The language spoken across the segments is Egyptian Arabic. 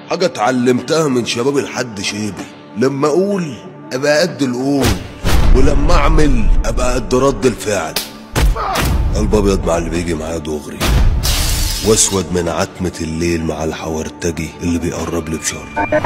حاجة اتعلمتها من شباب الحد شيبي لما اقول ابقى قد القول ولما اعمل ابقى قد رد الفعل قلب ابيض مع اللي بيجي معايا دغري واسود من عتمة الليل مع الحورتجي اللي بيقرب لي بشر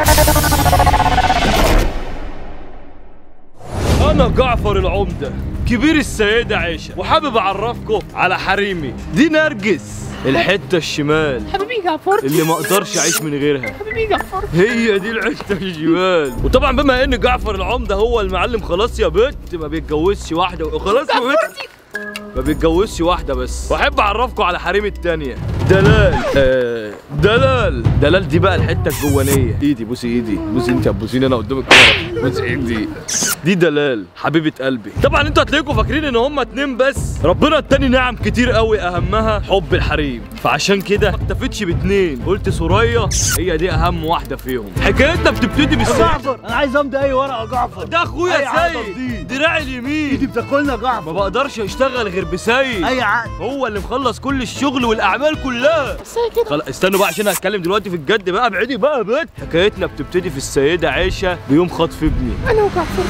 انا جعفر العمدة كبير السيدة عيشة وحابب اعرفكم على حريمي دي نرجس الحتة الشمال حبيبي جعفر اللي ما اقدرش اعيش من غيرها حبيبي جعفر هي دي الحتة الشمال وطبعا بما ان جعفر العمدة هو المعلم خلاص يا بت ما بيتجوزش واحدة خلاص يا بت ما بيتجوزش واحدة بس واحب اعرفكم على حريم التانية دلال آه دلال دلال دي بقى الحتة الجوانية ايدي بوسي ايدي بوسي انت بوسيني انا قدام الكاميرا بوسي ايدي دي دلال حبيبة قلبي طبعا انتوا هتلاقيكم فاكرين ان هما اتنين بس ربنا اداني نعم كتير قوي اهمها حب الحريم فعشان كده ما اكتفيتش باتنين قلت سوريا هي دي اهم واحدة فيهم حكايتنا بتبتدي بالسجن جعفر انا عايز امضي اي ورقه يا جعفر ده اخويا أي عقد سيد دراعي ايدي اليمين بتاكلنا يا ما جعفر بقدرش اشتغل غير بسيد اي عقد هو اللي مخلص كل الشغل والاعمال كلها بس هي كده خلاص استنوا بقى عشان هتكلم دلوقتي في الجد بقى ابعدي بقى يا بت حكايتنا بتبتدي في السيده عائشه بيوم خطف ابني انا وجعفر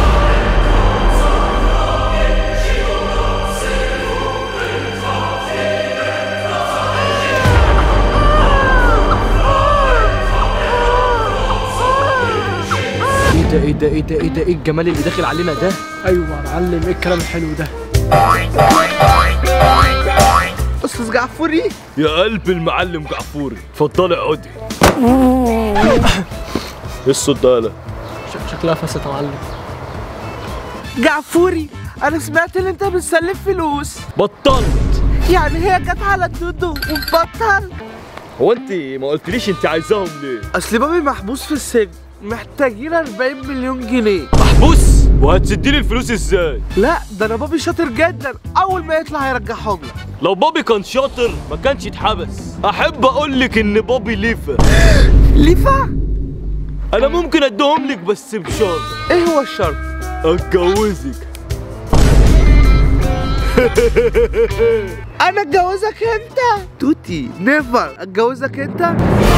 ايه ده ايه ده ايه ده ايه ده ايه الجمال اللي داخل علينا ده ايوه يا معلم ايه الكلام الحلو ده استاذ جعفري يا قلب المعلم جعفوري اتفضلي اقعدي ايه الصوت ده يالا؟ شكلها فست يا معلم جعفوري انا سمعت ان انت بتسلف فلوس بطلت يعني هي جت على الدودو وبطل هو انت ما قلتليش انت عايزاهم ليه اصل بابي محبوس في السجن محتاجين 40 مليون جنيه محبوس وهتسديلي الفلوس ازاي لا ده انا بابي شاطر جدا اول ما يطلع هيرجعهم لك لو بابي كان شاطر ما كانش اتحبس احب اقول لك ان بابي ليفا ليفا انا ممكن اديهم لك بس بشرط ايه هو الشرط اتجوزك انا اتجوزك انت توتي نيفر اتجوزك انت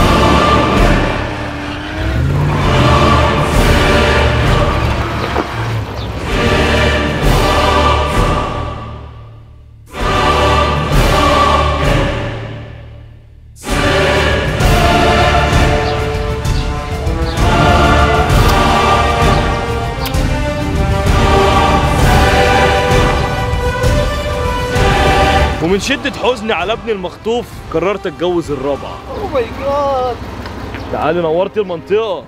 ومن شدة حزني على ابني المخطوف قررت اتجوز الرابعة اوه ماي جاد تعالي نورتي المنطقة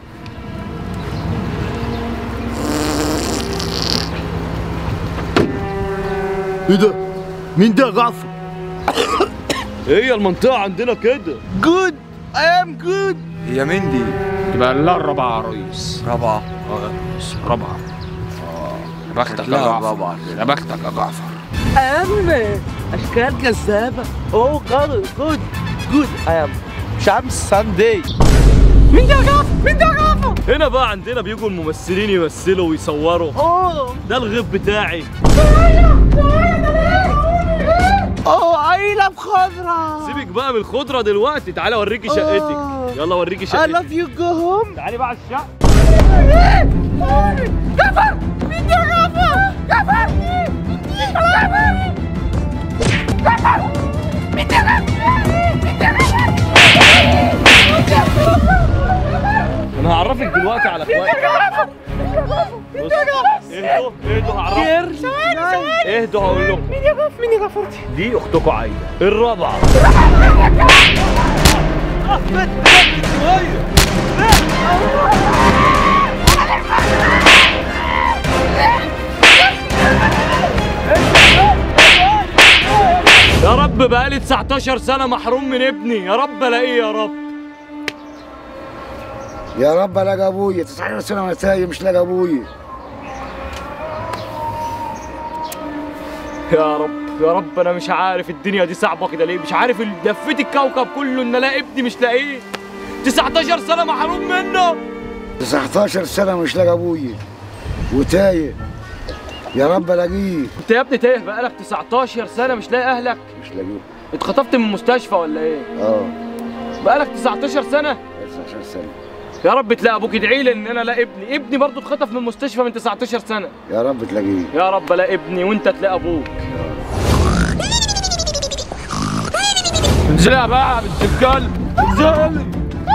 ايه ده مين ده يا جعفر هي المنطقة عندنا كده جود اي ام جود هي مين دي؟ تبقى لا الرابعة يا ريس رابعة رابعة يا بختك يا لا جعفر رابعة يا بختك يا جعفر ام اشكال كذابه اوه جاد جود جود اي ام شمس ساندي مين ده يا جعفر مين ده يا جعفر هنا بقى عندنا بيجوا الممثلين يمثلوا ويصوروا اوه ده الغيط بتاعي اوه عيله بخضره سيبك بقى من الخضرة دلوقتي تعالى اوريكي شقتك آه. يلا اوريكي I شقتك love you go home تعالي بقى على الشقة جعفر مين ده يا جعفر جعفر مين ده يا جعفر جعفر مين ده يا جعفر مين ده يا جعفر انا هعرفك دلوقتي على اخواتي بص اهدوا اهدوا هعرفك ثواني ثواني اهدوا هقول لكم مين يا جعفر مين يا جعفرتي دي اختكم عايده الرابعه يا رب بقالي 19 سنه محروم من ابني يا رب الاقيه يا رب يا رب الاقي ابويا 19 سنه وانا تايه مش لاقي ابويا يا رب يا رب انا مش عارف الدنيا دي صعبه كده ليه مش عارف ال- لفيت الكوكب كله ان الاقي ابني مش لاقيه 19 سنه محروم منه 19 سنه مش لاقي ابويا وتايه يا رب الاقيه انت يا ابني تايه بقالك 19 سنه مش لاقي اهلك مش لاقيه اتخطفت من المستشفى ولا ايه اه بقالك 19 سنه سنه يا رب تلاقي ابوك ادعي لي ان انا لا ابني ابني برضه اتخطف من المستشفى من 19 سنه يا رب تلاقيه يا رب لا ابني وانت تلاقي ابوك انزل يا بقى بنت الكلب انزل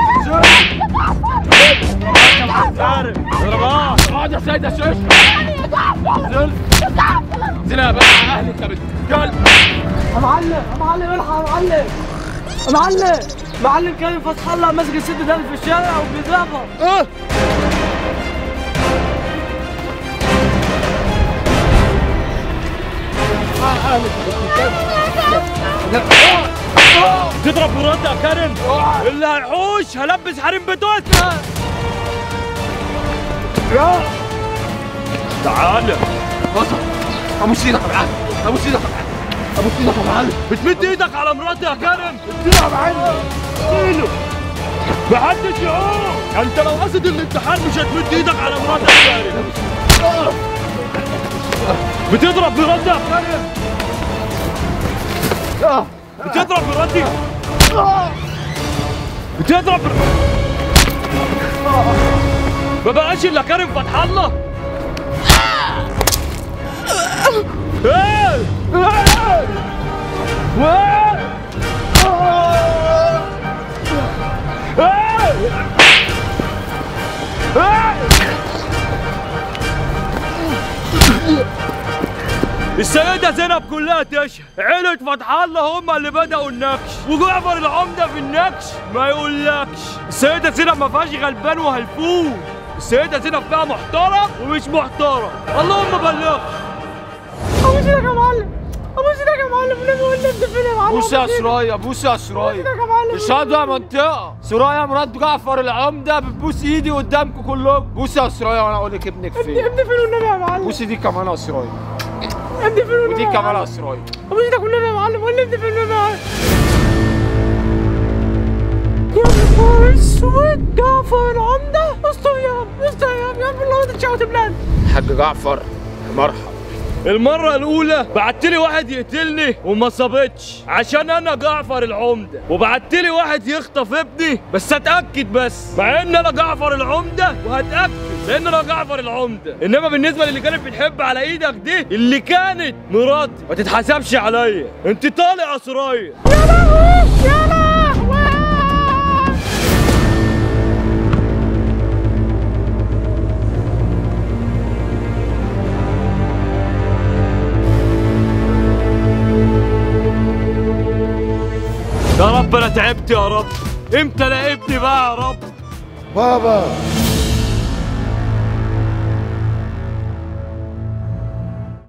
عارف ضربات اقعد يا سيد يا شيش انزل انزل يا بقى اهلك يا بنت الكلب يا معلم يا معلم الحق يا معلم يا معلم معلم كريم فتح الله ماسك الست ده في الشارع وبيضربها تضرب مراتي يا كريم اللي هيحوش هلبس حريم بيتوتنا تعالى ابوس ايدك يا معلم ابوس ايدك يا معلم ابوس ايدك يا معلم بتمد ايدك على مراتي يا كريم اديها يا معلم اديله محدش يقوم انت لو قصد الامتحان مش هتمد ايدك على مراتي يا كريم بتضرب مراتي يا كريم بتضرب مراتي بتضرب ما بقاش الا كريم فتح الله ايه ايه السيدة زينب كلها تشهد عيلة فتح الله هم اللي بدأوا النكش وجعفر العمدة في النكش ما يقولكش السيدة زينب ما فيهاش غلبان وهلفوت السيدة زينب فيها محترم ومش محترم اللهم بلغ ابوس ايدك يا معلم ابوس ايدك يا معلم النبي قول لي انت فين يا معلم بوس يا سرايا بوس يا سرايا ايدك يا معلم اشهدوا يا منطقة سرايا مرات جعفر العمدة بتبوس ايدي قدامكم كلكم بوس يا سرايا وانا اقول لك ابنك ابني فين ابني فين والنبي يا معلم بوس دي كمان يا سرايا ابني فين والنبي ودي يا كمان معلم؟ يا سرايا ابوس ايدك والنبي يا معلم قول لي ابني فين والنبي يا معلم يا نهار اسود جعفر العمدة استر يا رب استر يا رب يا رب الله ما تشوت بلاد حاج جعفر مرحبا المرة الأولى بعت لي واحد يقتلني وما صابتش عشان أنا جعفر العمدة وبعت لي واحد يخطف ابني بس أتأكد بس مع إن أنا جعفر العمدة وهتأكد لأن أنا جعفر العمدة إنما بالنسبة للي كانت بتحب على إيدك دي اللي كانت مراتي ما تتحسبش عليا أنت طالع يا سرايا يا لهوي يا لهوي يا رب أنا تعبت يا رب إمتى لا ابني بقى يا رب بابا